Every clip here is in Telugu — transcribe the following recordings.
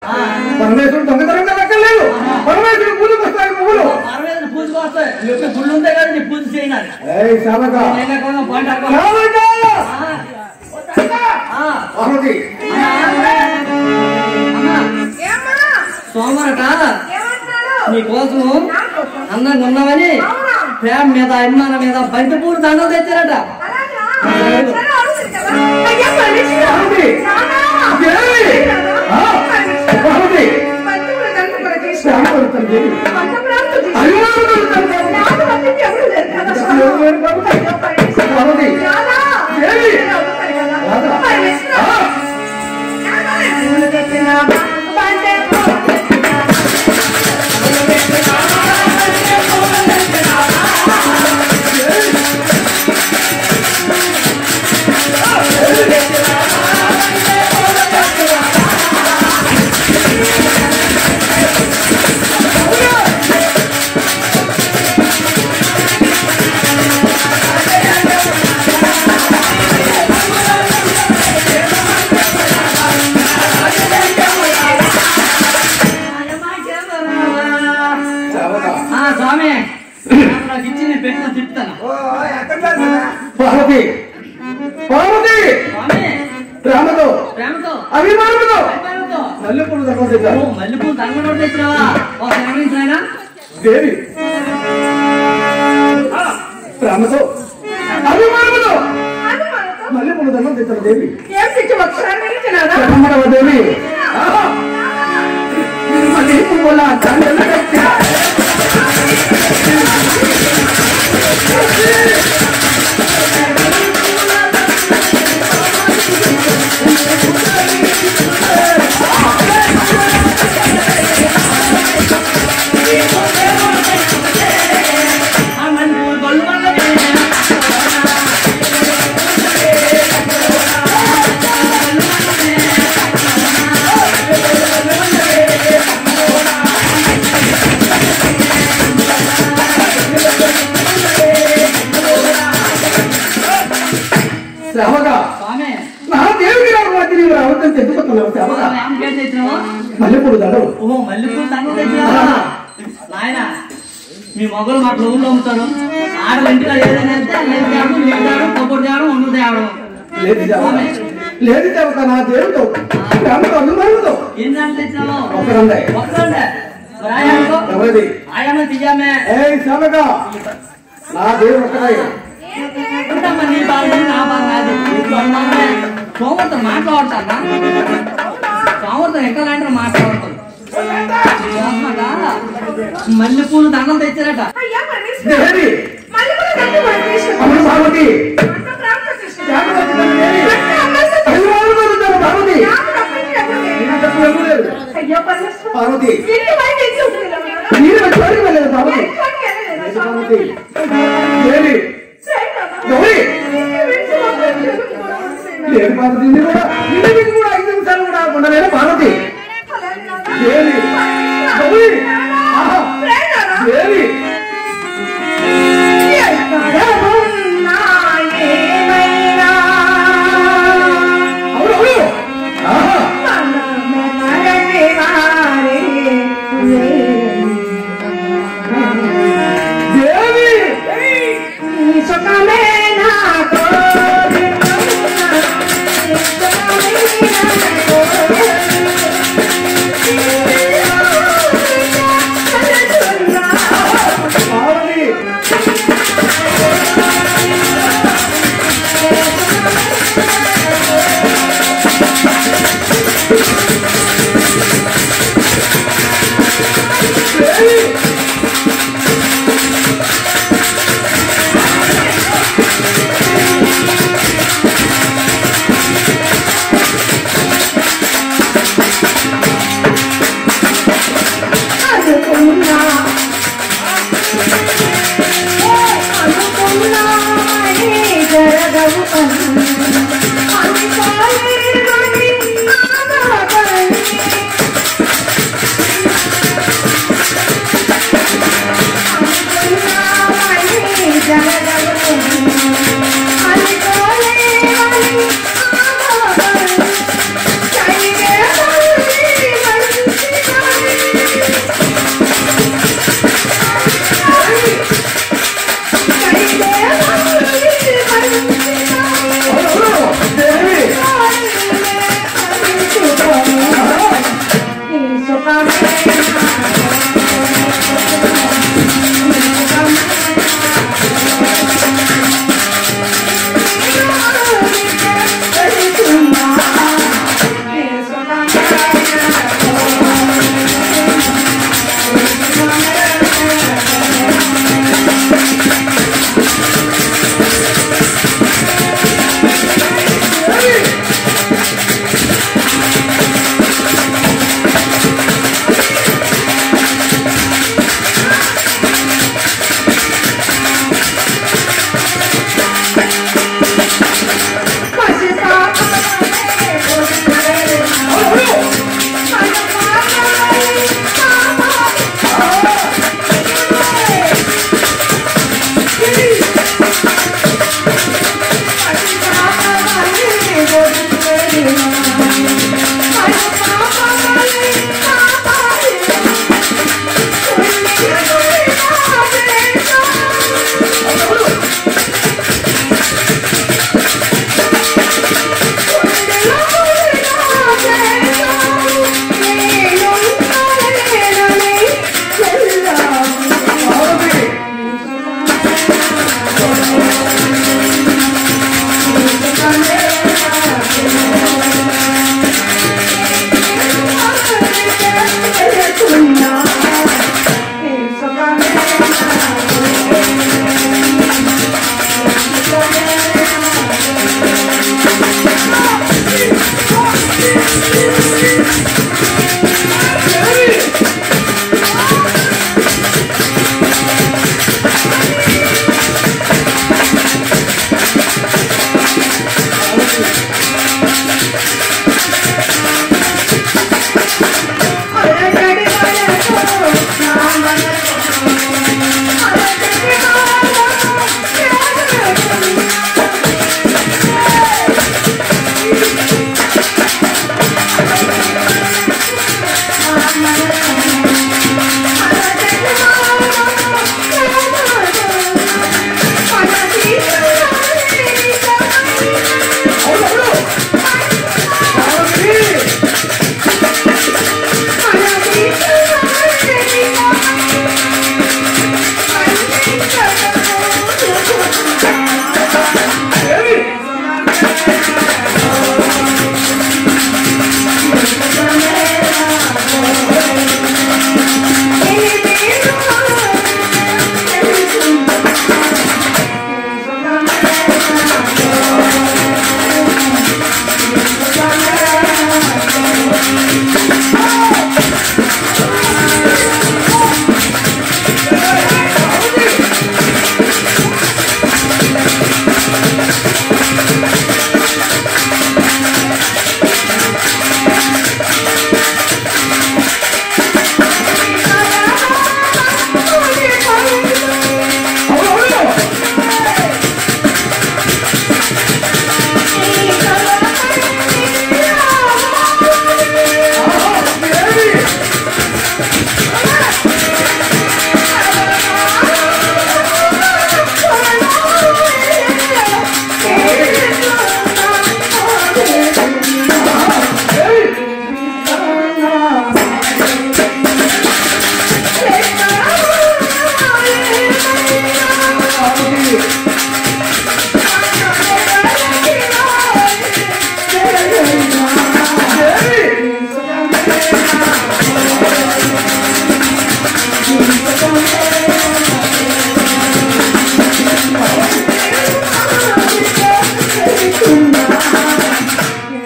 పరమేశ్వరుడు దొంగతనంగా లెక్కలేదు పరమేశ్వరుడు పూజకు వస్తాయి పువ్వులు పర్వాలేదు పూజకు వస్తాయి యొక్క గుళ్ళు ఉంటాయి కదా నీ పూజ చేయనాలి ఏయ్ శామక లేకుండా పంట శామక పార్వతి సోమరట నీ కోసము అందంగా ఉన్నామని ప్రేమ మీద అభిమానం మీద బంతి పూలు దండలు తెచ్చారట పార్వతి దేవి ఆ, పార్వతి శ్యామకు తన దేవి అభిమానుడు తన పార్వతి దేవి ఆ, శామక ఆ స్వామి నాకు ఇచ్చి నేను పెట్టిన తిప్పుతాను పార్వతి పార్వతి స్వామి ప్రేమతో ప్రేమతో అభిమానంతో అభిమానంతో మల్లెపూలు దండం తెచ్చారు ఓ మల్లెపూలు దండ తెచ్చినావా ఒక శ్రావణ దేవి ప్రేమతో అభిమానంతో మల్లెపూలు దండం తెచ్చారు దేవి బ్రహ్మణవ దేవి ఆహా! మల్లెపూల దండలు తెచ్చా. ఆ మల్లెపూలు గొల్లు శ్రమగా స్వామి నా దేవికి రావు రాత్రి నీవు రావద్దని తెచ్చుకుంటున్నావు శ్రమగా ఏం తెచ్చినావు మల్లెపూలు దండలు ఓ మల్లెపూలు దండ తెచ్చినావా నాయన మీ మొగలు మా ఊళ్ళో అమ్ముతారు ఆడలు ఇంటిలో ఏదైనా వెళ్తే లేదు తేవడం నీళ్ళు తేవడం కొబ్బరి తేవడం ఉండు తేవడం లేదు దేవత లేదు దేవత నా దేవుడు ప్రేమతో అభిమానంతో ఎన్ని దాంట్లో తెచ్చినావు ఒకరందే ఒక్కరుండే మరి ఆయానుకో ఎవరిది ఆయామ తీయామే ఏయ్ శ్రమగా నా దేవుడు ఒక్కడే ఉంటామా నీ బాధ నా బాధ నాది ఇంట్లో ఉన్నామే సోమతో మాట్లాడతానా సోమతో ఎక్కడ లాంటి మాట్లాడతాను మల్లెపూలు దండం తెచ్చారట దేవి అమరు పార్వతి జాగ్రత్త దేవి అభిమానంతో ఉంటారు పార్వతి నేను తప్పు ఎవరు లేదు. పార్వతి మీరు వచ్చి వెళ్ళలేదు పార్వతి పార్వతి దేవి గౌరీ లేదు పార్వతి ఇది కూడా ఇది కూడా ఐదు నిమిషాలు కూడా ఉండలేదు పార్వతి దేవి గౌరీ ఆహా దేవి అవును అవును ఆహా దేవి పార్వతి జగదవు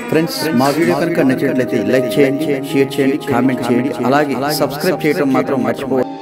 ఫ్రెండ్స్ మా వీడియో కనుక నచ్చినట్లయితే లైక్ చేయండి షేర్ చేయండి కామెంట్ చేయండి అలాగే సబ్స్క్రైబ్ చేయడం మాత్రం మర్చిపోవద్దు